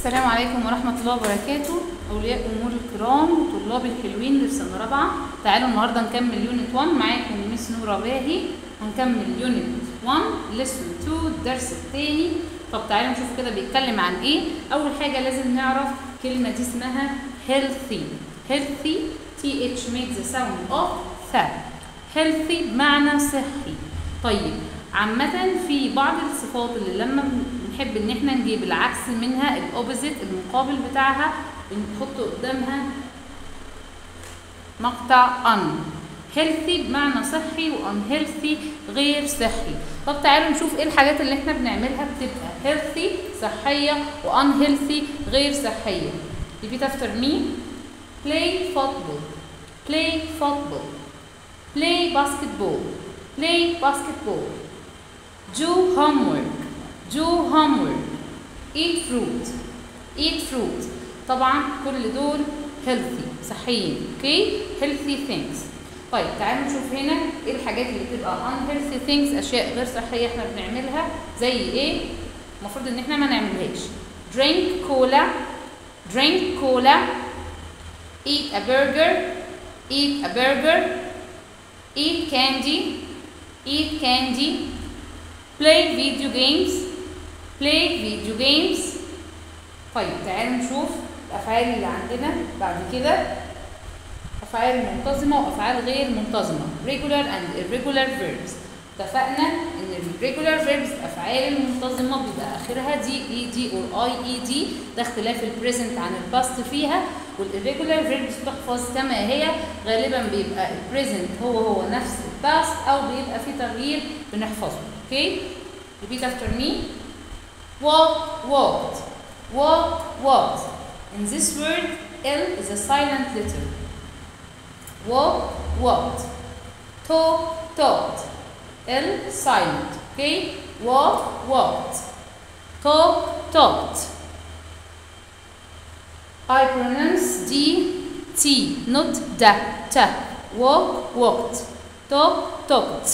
السلام عليكم ورحمة الله وبركاته أولياء أمور الكرام وطلاب الحلوين اللي في سنة رابعة تعالوا النهاردة نكمل يونت 1 معاكم ميس نورة باهي هنكمل يونت 1 ليسون 2 الدرس الثاني طب تعالوا نشوف كده بيتكلم عن إيه أول حاجة لازم نعرف كلمة دي اسمها healthy healthy th makes the sound of th healthy بمعنى صحي طيب عامة في بعض الصفات اللي لما بنحب ان احنا نجيب العكس منها الاوبوزيت المقابل بتاعها بنحط قدامها مقطع un healthy بمعنى صحي و unhealthy غير صحي طب تعالوا نشوف ايه الحاجات اللي احنا بنعملها بتبقى healthy صحية و unhealthy غير صحية repeat after me play football play football play basketball play basketball do homework do homework eat fruit eat fruit طبعا كل دول healthy صحيين اوكي healthy things طيب تعالوا نشوف هنا ايه الحاجات اللي بتبقى unhealthy things اشياء غير صحيه احنا بنعملها زي ايه المفروض ان احنا ما نعملهاش drink cola drink cola eat a burger eat a burger eat candy eat candy play video games play video games طيب تعالوا نشوف الافعال اللي عندنا بعد كده افعال منتظمه وافعال غير منتظمه regular and irregular verbs اتفقنا ان الريجولار فيربس الافعال المنتظمه بيبقى اخرها دي اي دي اور اي اي دي ده اختلاف البريزنت عن الباست فيها والirregular فيربس تحفظ كما هي غالبا بيبقى البريزنت هو هو نفس الباست او بيبقى في تغيير بنحفظه اوكي repeat after me walk walked walk walked in this word L is a silent letter walk walked talk talked L silent okay walk walked talk talked I pronounce D T not da ta walk walked talk talked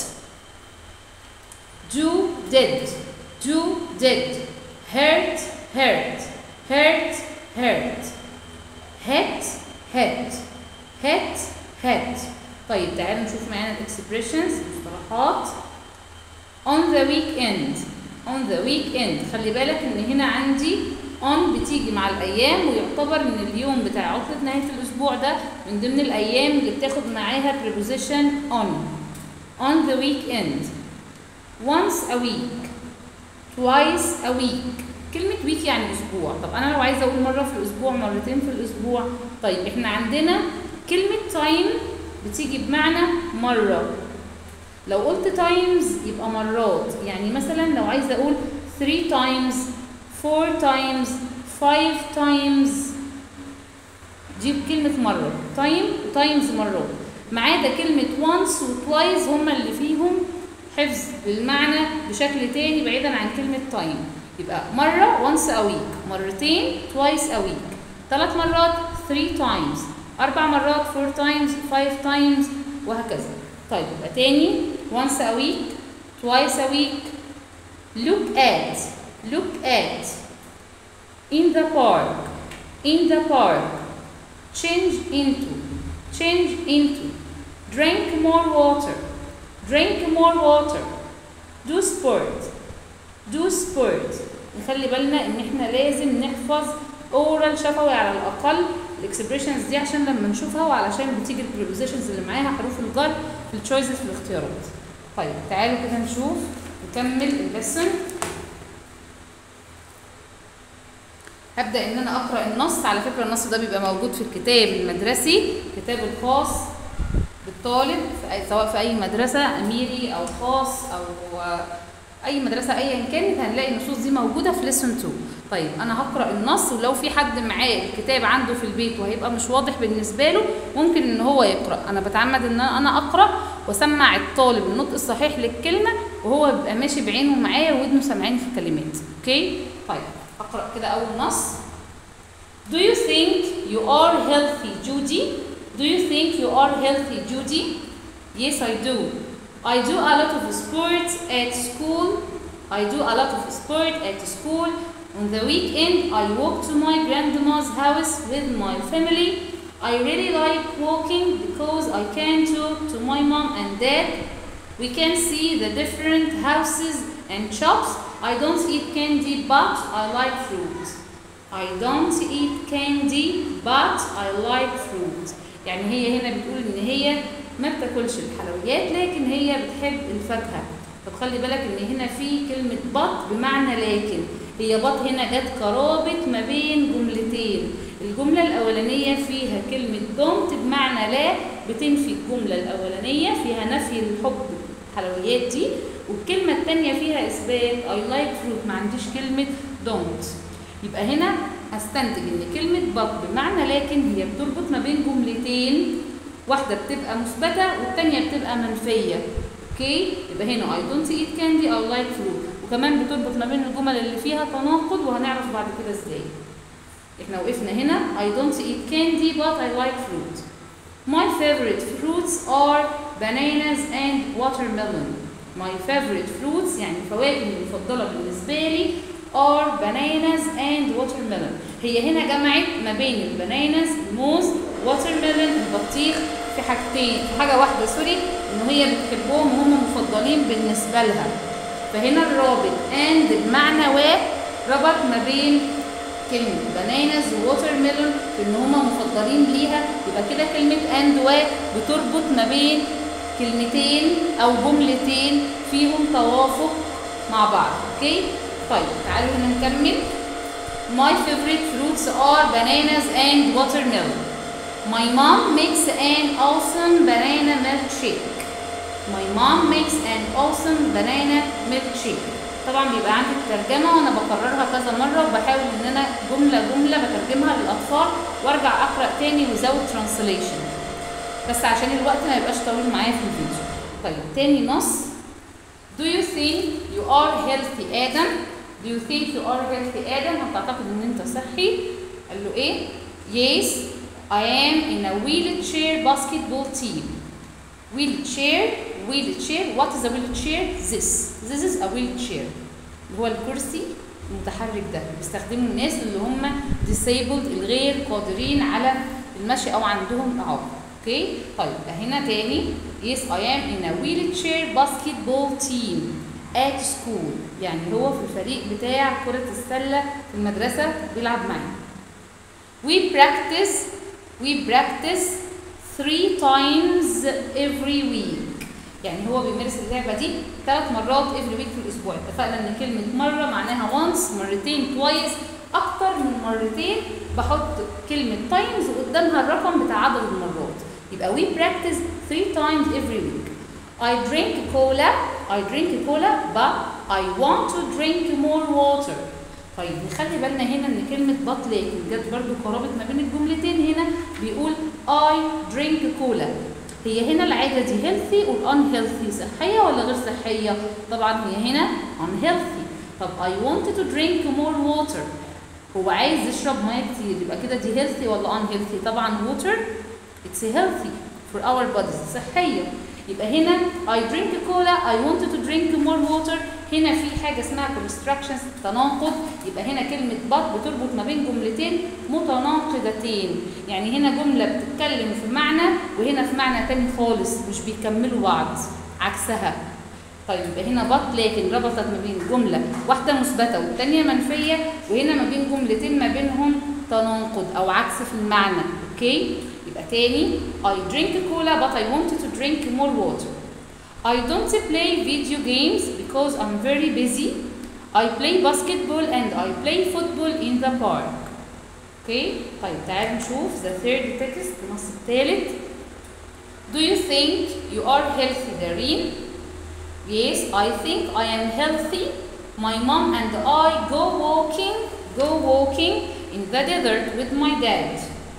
do did do did hurt hurt hurt hurt hit hit hit hit طيب تعالوا نشوف معانا الاكسبريشنز المصطلحات on the weekend on the weekend خلي بالك ان هنا عندي on بتيجي مع الايام ويعتبر ان اليوم بتاع عطلة نهاية الاسبوع ده من ضمن الايام اللي بتاخد معاها preposition on on the weekend once a week twice a week كلمة week يعني أسبوع طب أنا لو عايزة أقول مرة في الأسبوع مرتين في الأسبوع طيب إحنا عندنا كلمة time بتيجي بمعنى مرة لو قلت times يبقى مرات يعني مثلا لو عايزة أقول three times four times five times دي كلمة مرة time وتايمز مرات ما عدا كلمة once وتوايز هما اللي فيهم حفظ بالمعنى بشكل تاني بعيدا عن كلمة time يبقى مرة once a week مرتين twice a week ثلاث مرات three times أربع مرات four times five times وهكذا طيب يبقى تاني once a week twice a week look at look at in the park in the park change into change into drink more water drink more water do sport do sport نخلي بالنا ان احنا لازم نحفظ اورال شفوي على الاقل الاكسبريشنز دي عشان لما نشوفها وعلشان بتيجي البريبوزيشنز اللي معاها حروف الجر في التشويسز في الاختيارات طيب تعالوا كده نشوف نكمل الليسن هبدا ان انا اقرا النص على فكره النص ده بيبقى موجود في الكتاب المدرسي الكتاب الخاص بالطالب في أي سواء في اي مدرسه اميري او خاص او اي مدرسه ايا كانت هنلاقي النصوص دي موجوده في ليسون 2 طيب انا هقرا النص ولو في حد معاه الكتاب عنده في البيت وهيبقى مش واضح بالنسبه له ممكن ان هو يقرا انا بتعمد ان انا اقرا واسمع الطالب النطق الصحيح للكلمه وهو بيبقى ماشي بعينه معايا وودنه سامعين في الكلمات اوكي طيب هقرا كده اول نص Do you think you are healthy Judy? Do you think you are healthy Judy? Yes I do. I do a lot of sports at school. I do a lot of sport at school On the weekend, I walk to my grandma's house with my family. I really like walking because I can talk to my mom and dad. We can see the different houses and shops. I don't eat candy, but I like fruit. I don't eat candy, but I like fruit. يعني هي هنا بتقول إن هي ما بتاكلش الحلويات لكن هي بتحب الفاكهة. طب خلي بالك إن هنا في كلمة but بمعنى لكن. هي بط هنا جت كرابط ما بين جملتين الجملة الأولانية فيها كلمة don't بمعنى لا بتنفي الجملة الأولانية فيها نفي الحب الحلويات دي والكلمة التانية فيها إثبات I like fruit ما عنديش كلمة don't يبقى هنا هستنتج إن كلمة but بمعنى لكن هي بتربط ما بين جملتين واحدة بتبقى مثبتة والتانية بتبقى منفية اوكي يبقى هنا I don't eat candy I like fruit وكمان بتربط ما بين الجمل اللي فيها تناقض وهنعرف بعد كده ازاي احنا وقفنا هنا I don't eat candy but I like fruit My favorite fruits are bananas and watermelon My favorite fruits يعني الفواكه المفضلة بالنسبة لي are bananas and watermelon هي هنا جمعت ما بين البنانز الموز watermelon البطيخ في حاجتين في حاجة واحدة سوري ان هي بتحبهم وهم مفضلين بالنسبة لها فهنا الرابط and بمعنى و ربط ما بين كلمة بنانز ووتر ميلون في ان هما مفضلين ليها يبقى كده كلمة and و بتربط ما بين كلمتين او جملتين فيهم توافق مع بعض اوكي طيب تعالوا هنا نكمل My favorite fruits are bananas and watermelon. My mom makes an awesome banana milkshake. My mom makes an awesome banana milkshake. طبعا بيبقى عندي الترجمة وانا بكررها كذا مرة وبحاول ان انا جملة جملة بترجمها للأطفال وارجع اقرأ تاني without translation. بس عشان الوقت ما يبقاش طويل معايا في الفيديو. طيب تاني نص Do you think you are healthy آدم؟ Do you think you are healthy آدم؟ هل تعتقد ان انت صحي؟ قال له ايه؟ Yes, I am in a wheelchair basketball team. wheelchair wheelchair what is a wheelchair this this is a wheelchair اللي هو الكرسي المتحرك ده بيستخدمه الناس اللي هم disabled الغير قادرين على المشي او عندهم اعاقه اوكي طيب هنا تاني yes I am in a wheelchair basketball team at school يعني هو في الفريق بتاع كرة السلة في المدرسة بيلعب معايا we practice we practice three times every week يعني هو بيمارس اللعبة دي ثلاث مرات every week في الأسبوع اتفقنا إن كلمة مرة معناها once مرتين twice أكتر من مرتين بحط كلمة times وقدامها الرقم بتاع عدد المرات يبقى we practice three times every week I drink cola I drink cola but I want to drink more water طيب نخلي بالنا هنا ان كلمة بط لكن جت برضو قرابة ما بين الجملتين هنا بيقول I drink cola هي هنا العادة دي healthy وال unhealthy صحية ولا غير صحية؟ طبعا هي هنا unhealthy طب I wanted to drink more water هو عايز يشرب ميه كتير يبقى كده دي healthy ولا unhealthy؟ طبعا water it's healthy for our bodies صحية يبقى هنا I drink cola I wanted to drink more water هنا في حاجة اسمها constructions تناقض يبقى هنا كلمة but بتربط ما بين جملتين متناقضتين يعني هنا جملة بتتكلم في معنى وهنا في معنى تاني خالص مش بيكملوا بعض عكسها طيب يبقى هنا بط لكن ربطت ما بين جملة واحدة مثبتة والتانية منفية وهنا ما بين جملتين ما بينهم تناقض أو عكس في المعنى أوكي يبقى تاني I drink cola but I wanted to drink more water I don't play video games because I'm very busy I play basketball and I play football in the park اوكي طيب تعالوا نشوف the third text النص الثالث Do you think you are healthy Dareen? Yes, I think I am healthy. My mom and I go walking, go walking in the desert with my dad.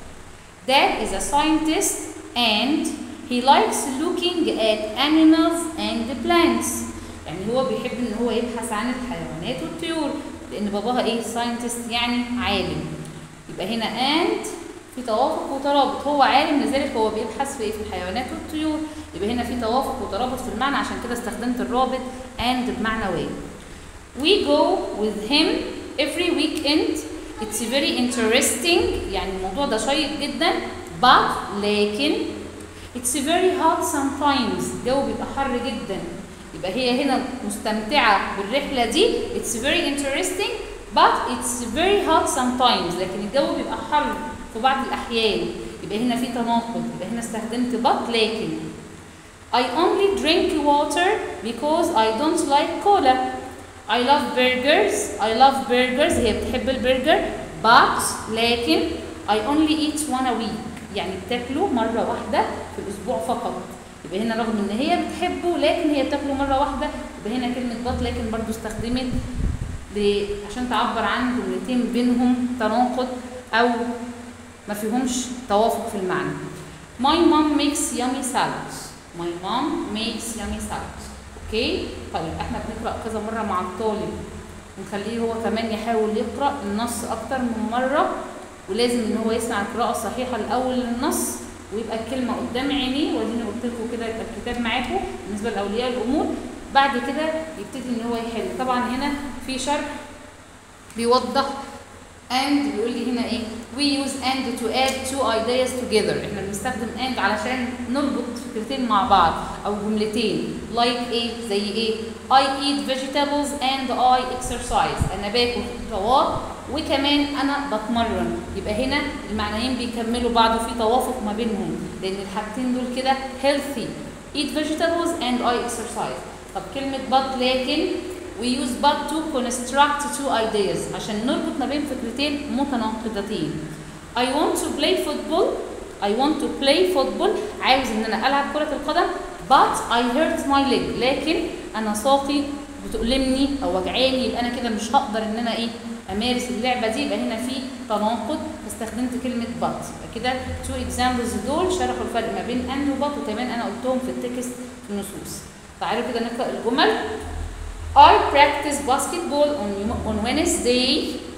Dad is a scientist and he likes looking at animals and plants. يعني هو بيحب ان هو يبحث عن الحيوانات والطيور لان باباها ايه ساينتست يعني عالم يبقى هنا and في توافق وترابط هو عالم لذلك هو بيبحث في ايه في الحيوانات والطيور يبقى هنا في توافق وترابط في المعنى عشان كده استخدمت الرابط and بمعنى و we go with him every week weekend it's very interesting يعني الموضوع ده شيق جدا but لكن it's very hot sometimes الجو بيبقى حر جدا يبقى هي هنا مستمتعة بالرحلة دي it's very interesting but it's very hot sometimes لكن الجو بيبقى حر في بعض الأحيان يبقى هنا في تناقض يبقى هنا استخدمت but لكن I only drink water because I don't like cola I love burgers I love burgers هي بتحب البرجر but لكن I only eat one a week يعني بتاكله مرة واحدة في الأسبوع فقط يبقى هنا رغم إن هي بتحبه لكن هي بتاكله مرة واحدة يبقى هنا كلمة but لكن برضو استخدمت ل- عشان تعبر عن جملتين بينهم تناقض أو ما فيهمش توافق في المعنى My mom makes yummy salads My mom makes yummy salads اوكي طيب احنا بنقرا كذا مره مع الطالب ونخليه هو كمان يحاول يقرا النص اكتر من مره ولازم ان هو يسمع القراءه الصحيحه الاول للنص ويبقى الكلمه قدام عينيه واديني قلت لكم كده يبقى الكتاب معاكم بالنسبه لاولياء الامور بعد كده يبتدي ان هو يحل طبعا هنا في شرح بيوضح and بيقول لي هنا ايه we use and to add two ideas together احنا بنستخدم and علشان نربط فكرتين مع بعض او جملتين like ايه زي ايه I eat vegetables and I exercise انا باكل خضروات وكمان انا بتمرن يبقى هنا المعنيين بيكملوا بعض وفي توافق ما بينهم لان الحاجتين دول كده healthy eat vegetables and I exercise طب كلمة but لكن we use but to construct two ideas عشان نربط ما بين فكرتين متناقضتين I want to play football I want to play football عاوز ان انا العب كرة القدم but I hurt my leg لكن انا ساقي بتؤلمني او وجعاني يبقى انا كده مش هقدر ان انا ايه امارس اللعبه دي يبقى هنا في تناقض استخدمت كلمه but يبقى كده two examples دول شرحوا الفرق ما بين and و but وكمان انا قلتهم في التكست في النصوص تعالوا كده نقرا الجمل I practice basketball on on Wednesday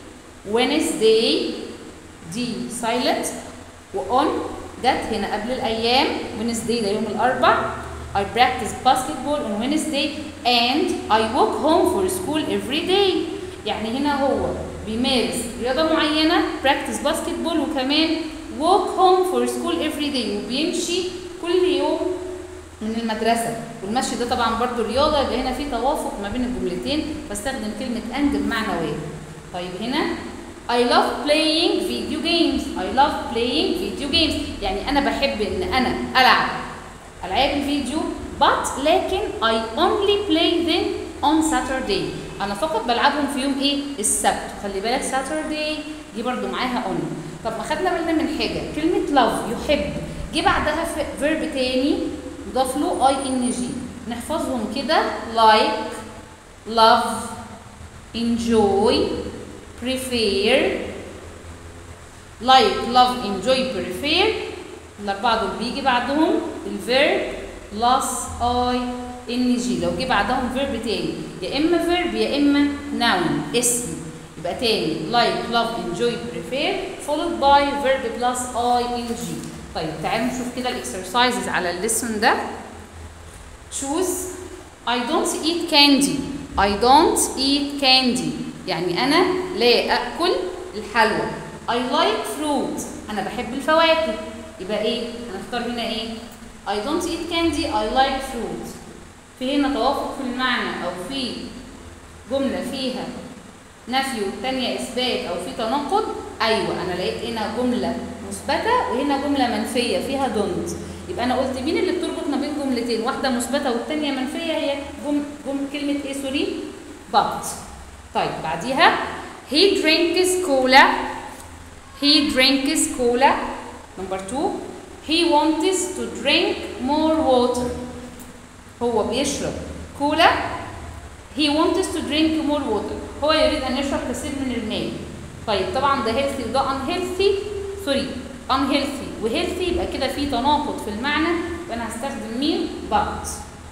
Wednesday دي silent وon جت هنا قبل الأيام Wednesday ده يوم الأربع I practice basketball on Wednesday and I walk home for school every day يعني هنا هو بيمارس رياضة معينة practice basketball وكمان walk home for school every day وبيمشي كل يوم من المدرسة والمشي ده طبعا برضو رياضة يبقى هنا في توافق ما بين الجملتين بستخدم كلمة and بمعنى واحد طيب هنا I love playing video games I love playing video games يعني أنا بحب إن أنا ألعب ألعاب الفيديو but لكن I only play them on Saturday أنا فقط بلعبهم في يوم إيه؟ السبت خلي بالك Saturday دي برضو معاها on طب ما خدنا بالنا من حاجة كلمة love يحب جه بعدها فيرب تاني ضاف له اي ان جي نحفظهم كده like love enjoy prefer like love enjoy prefer الاربعه دول بيجي بعدهم الفيرب plus اي ان جي لو جه بعدهم فيرب تاني يا اما فيرب يا اما noun اسم يبقى تاني like love enjoy prefer followed by verb plus اي ان جي طيب تعالوا نشوف كده الاكسرسايزز على الليسون ده choose I don't eat candy I don't eat candy يعني أنا لا أكل الحلوى I like fruit أنا بحب الفواكه يبقى إيه؟ هنختار هنا إيه؟ I don't eat candy I like fruit في هنا توافق في المعنى أو في جملة فيها نفي والتانية إثبات أو في تناقض أيوة أنا لقيت هنا جملة مثبتة وهنا جملة منفية فيها دونت يبقى أنا قلت مين اللي بتربط ما بين جملتين واحدة مثبتة والتانية منفية هي جم... جم... كلمة إيه سوري؟ but طيب بعديها he drinks cola he drinks cola number two he wants to drink more water هو بيشرب كولا he wants to drink more water هو يريد أن يشرب كثير من الماء طيب طبعا ده healthy وده unhealthy سوري unhealthy وhealthy يبقى كده في تناقض في المعنى يبقى انا هستخدم مين but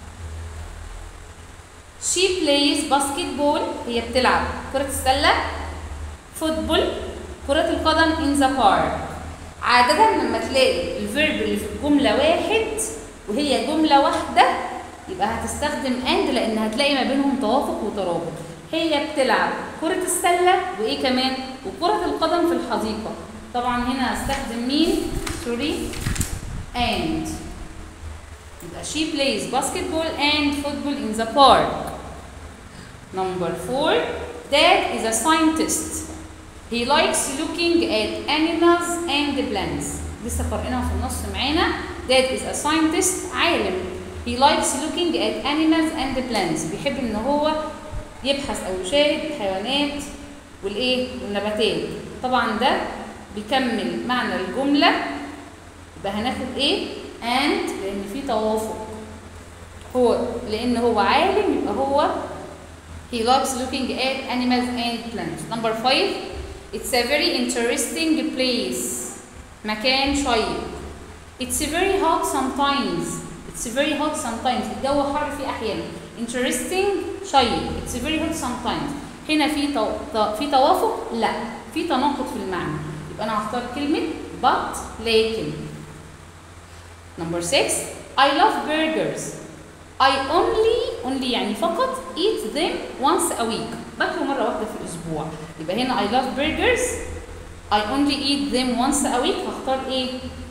she plays basketball هي بتلعب كرة السلة فوتبول كرة القدم in the park عادة لما تلاقي الفيرب اللي في الجملة واحد وهي جملة واحدة يبقى هتستخدم and لأن هتلاقي ما بينهم توافق وترابط هي بتلعب كرة السلة وإيه كمان؟ وكرة القدم في الحديقة طبعا هنا هستخدم مين؟ سوري and يبقى she plays basketball and football in the park number four dad is a scientist he likes looking at animals and plants لسه قارئينها في النص معانا dad is a scientist عالم he likes looking at animals and plants بيحب ان هو يبحث او يشاهد الحيوانات والايه والنباتات طبعا ده بيكمل معنى الجمله يبقى هناخد ايه and لان في توافق هو لان هو عالم يبقى هو he likes looking at animals and plants number five it's a very interesting place مكان شيق it's very hot sometimes it's very hot sometimes الجو حر فيه احيانا interesting شيق it's very hot sometimes هنا في تو... تو... في توافق لا في تناقض في المعنى يبقى انا هختار كلمه but لكن number 6 I love burgers I only only يعني فقط eat them once a week باكله مره واحده في الاسبوع يبقى هنا I love burgers I only eat them once a week هختار ايه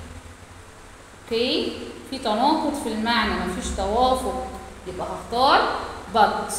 اوكي في تناقض في المعنى مفيش توافق يبقى هختار but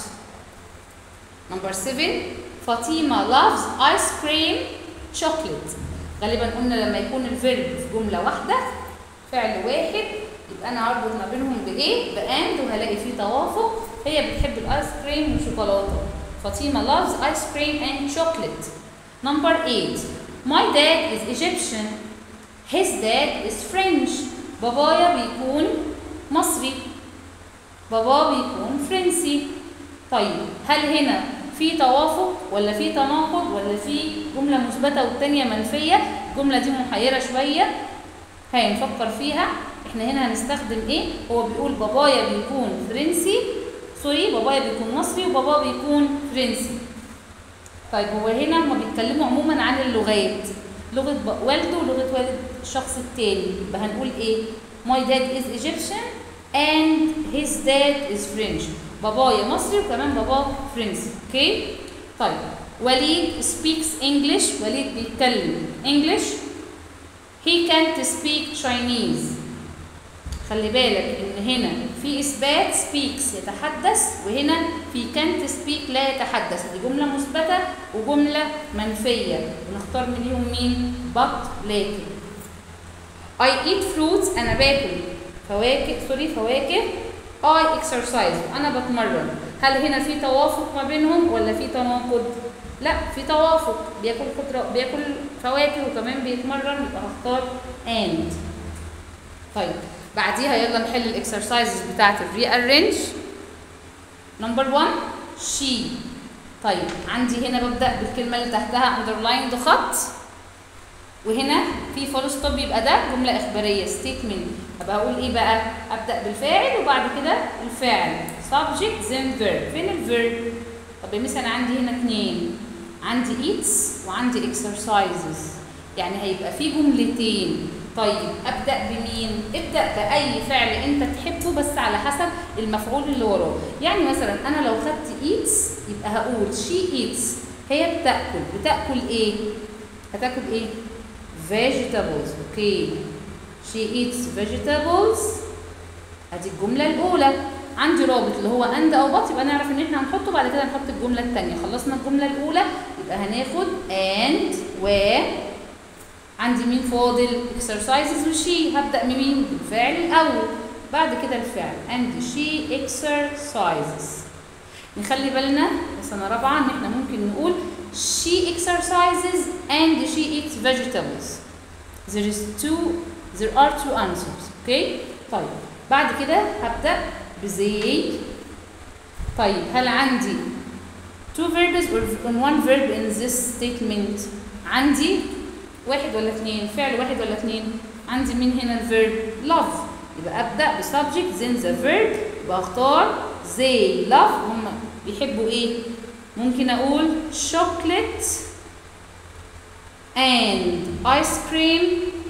number 7 فاطمة loves ice cream chocolate غالبا قلنا لما يكون الفيرب في جملة واحدة فعل واحد يبقى انا هربط ما بينهم بايه باند وهلاقي فيه توافق هي بتحب الايس كريم والشوكولاته فاطمه loves ice cream and chocolate number 8 my dad is Egyptian his dad is French بابايا بيكون مصري بابا بيكون فرنسي طيب هل هنا في توافق ولا في تناقض ولا في جمله مثبته والتانيه منفيه الجمله دي محيره شويه هاي نفكر فيها احنا هنا هنستخدم ايه هو بيقول بابايا بيكون فرنسي سوري بابايا بيكون مصري وبابا بيكون فرنسي طيب هو هنا هما بيتكلموا عموما عن اللغات لغه والده ولغه والد الشخص التاني يبقى هنقول ايه my dad is Egyptian and his dad is French بابايا مصري وكمان بابا فرنسي اوكي طيب وليد speaks English وليد بيتكلم English he can't speak Chinese خلي بالك ان هنا في اثبات speaks يتحدث وهنا في can't speak لا يتحدث دي جمله مثبته وجمله منفيه بنختار منهم مين but لكن I eat fruits انا باكل فواكه سوري فواكه I exercise انا بتمرن هل هنا في توافق ما بينهم ولا في تناقض لا في توافق بياكل خضره بياكل فواكه وكمان بيتمرن يبقى هختار and طيب بعديها يلا نحل الاكسرسايزز بتاعت الريارينج نمبر 1 شي طيب عندي هنا ببدا بالكلمه اللي تحتها اندرلايند خط وهنا في فول ستوب يبقى ده جمله اخباريه ستيتمنت هبقى اقول ايه بقى ابدا بالفاعل وبعد كده الفاعل subject then verb فين الفيرب طب يا مس انا عندي هنا اتنين عندي eats وعندي exercises يعني هيبقى في جملتين طيب ابدا بمين ابدا باي فعل انت تحبه بس على حسب المفعول اللي وراه يعني مثلا انا لو خدت ايتس يبقى هقول شي ايتس هي بتاكل بتاكل ايه هتاكل ايه vegetables اوكي she eats vegetables ادي الجمله الاولى عندي رابط اللي هو اند او بط يبقى نعرف ان احنا هنحطه بعد كده نحط الجمله الثانيه خلصنا الجمله الاولى يبقى هناخد and و عندي مين فاضل exercises وشي هبدا بمين بالفعل الاول بعد كده الفعل and she exercises نخلي بالنا في سنه رابعه ان احنا ممكن نقول she exercises and she eats vegetables there is two there are two answers اوكي طيب بعد كده هبدا بزي طيب هل عندي two verbs or one verb in this statement عندي واحد ولا اثنين فعل واحد ولا اثنين عندي مين هنا الفيرب love يبقى ابدا بسبجكت then the verb يبقى اختار they love هم بيحبوا ايه ممكن اقول chocolate and ice cream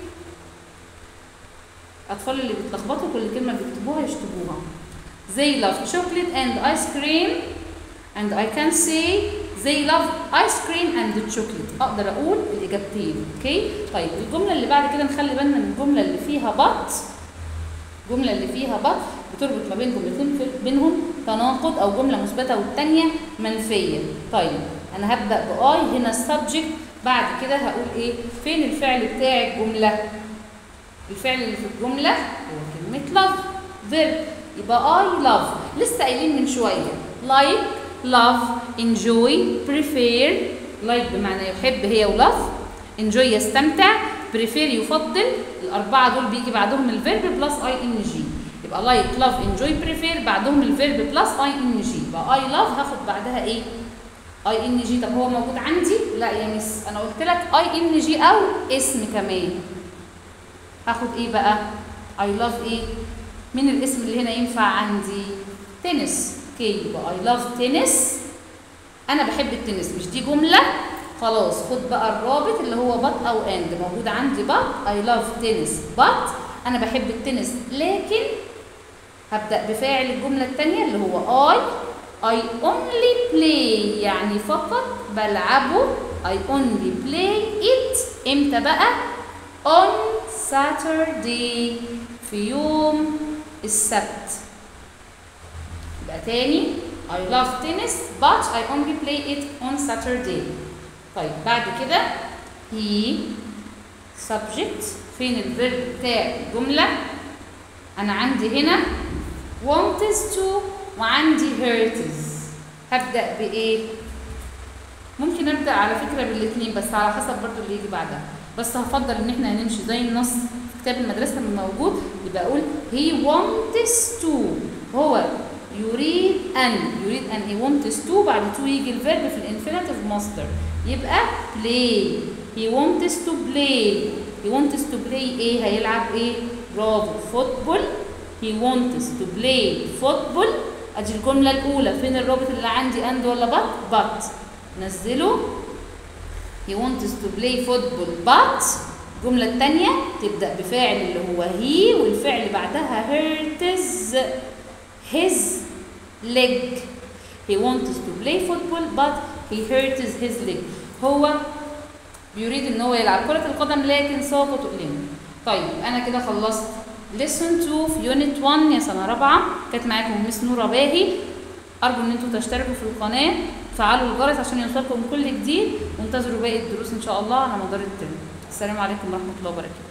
الاطفال اللي بيتلخبطوا كل كلمه بيكتبوها يشطبوها they love chocolate and ice cream and I can say they love ice cream and chocolate اقدر اقول الاجابتين اوكي طيب الجمله اللي بعد كده نخلي بالنا من الجمله اللي فيها but الجمله اللي فيها but بتربط ما بين جملتين في- بينهم تناقض او جمله مثبته والثانيه منفيه طيب انا هبدا باي هنا السبجكت بعد كده هقول ايه فين الفعل بتاع الجمله الفعل اللي في الجمله هو كلمه love verb يبقى I love لسه قايلين من شويه like love enjoy prefer like بمعنى يحب هي و love enjoy يستمتع prefer يفضل الاربعه دول بيجي بعدهم الفيرب بلس اي ان جي يبقى like love enjoy prefer بعدهم الفيرب بلس اي ان جي يبقى I love هاخد بعدها ايه اي ان جي طب هو موجود عندي لا يا مس انا قلت لك اي ان جي او اسم كمان هاخد ايه بقى اي لاف ايه مين الاسم اللي هنا ينفع عندي تنس اوكي يبقى اي لاف تنس انا بحب التنس مش دي جمله خلاص خد بقى الرابط اللي هو بط او اند موجود عندي بط اي لاف تنس بط انا بحب التنس لكن هبدا بفاعل الجمله الثانيه اللي هو اي I only play يعني فقط بلعبه I only play it امتى بقى on Saturday في يوم السبت يبقى تاني I love tennis but I only play it on Saturday طيب بعد كده he subject فين الفيرب بتاع الجملة أنا عندي هنا wants to وعندي hurts هبدأ بإيه؟ ممكن أبدأ على فكرة بالاتنين بس على حسب برضو اللي يجي بعدها بس هفضل إن احنا هنمشي زي النص في كتاب المدرسة اللي موجود يبقى أقول he wants to هو يريد أن يريد أن he wants to بعد to يجي الفيرب في الانفينيتيف ماستر يبقى play he wants to play he wants to play ايه هيلعب ايه برافو فوتبول he wants to play football ادي الجملة الأولى فين الرابط اللي عندي and ولا but but نزله he wants to play football but الجملة الثانية تبدأ بفاعل اللي هو he والفعل بعدها hurts his leg he wants to play football but he hurts his leg هو بيريد ان هو يلعب كرة القدم لكن ساقط أقلمه طيب انا كده خلصت lesson 2 في يونت 1 يا سنة رابعة كانت معاكم مس نورة باهي أرجو إن انتوا تشتركوا في القناة فعلوا الجرس عشان يوصلكم كل جديد وانتظروا باقي الدروس إن شاء الله على مدار الترم السلام عليكم ورحمة الله وبركاته